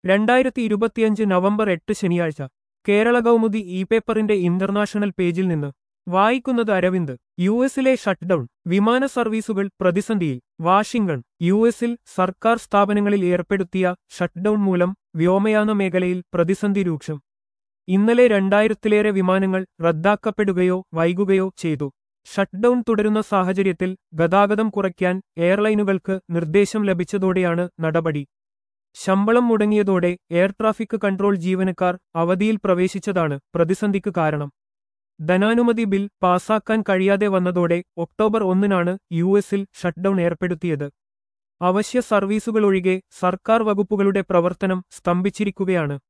രണ്ടായിരത്തി ഇരുപത്തിയഞ്ച് നവംബർ എട്ട് ശനിയാഴ്ച കേരള കൗമുദി ഇ പേപ്പറിന്റെ ഇന്റർനാഷണൽ പേജിൽ നിന്ന് വായിക്കുന്നത് അരവിന്ദ് യു എസിലെ ഷട്ട്ഡൌൺ വിമാന സർവീസുകൾ പ്രതിസന്ധിയിൽ വാഷിംഗ്ടൺ യു എസിൽ സർക്കാർ സ്ഥാപനങ്ങളിൽ ഏർപ്പെടുത്തിയ ഷട്ട്ഡൌൺ മൂലം വ്യോമയാന മേഖലയിൽ പ്രതിസന്ധി രൂക്ഷം ഇന്നലെ രണ്ടായിരത്തിലേറെ വിമാനങ്ങൾ റദ്ദാക്കപ്പെടുകയോ വൈകുകയോ ചെയ്തു ഷട്ട്ഡൌൺ തുടരുന്ന സാഹചര്യത്തിൽ ഗതാഗതം കുറയ്ക്കാൻ എയർലൈനുകൾക്ക് നിർദ്ദേശം ലഭിച്ചതോടെയാണ് നടപടി ശമ്പളം മുടങ്ങിയതോടെ എയർ ട്രാഫിക് കൺട്രോൾ ജീവനക്കാർ അവധിയിൽ പ്രവേശിച്ചതാണ് പ്രതിസന്ധിക്ക് കാരണം ധനാനുമതി ബിൽ പാസാക്കാൻ കഴിയാതെ വന്നതോടെ ഒക്ടോബർ ഒന്നിനാണ് യു എസിൽ ഷട്ട്ഡൌൺ ഏർപ്പെടുത്തിയത് അവശ്യ സർവീസുകളൊഴികെ സർക്കാർ വകുപ്പുകളുടെ പ്രവർത്തനം സ്തംഭിച്ചിരിക്കുകയാണ്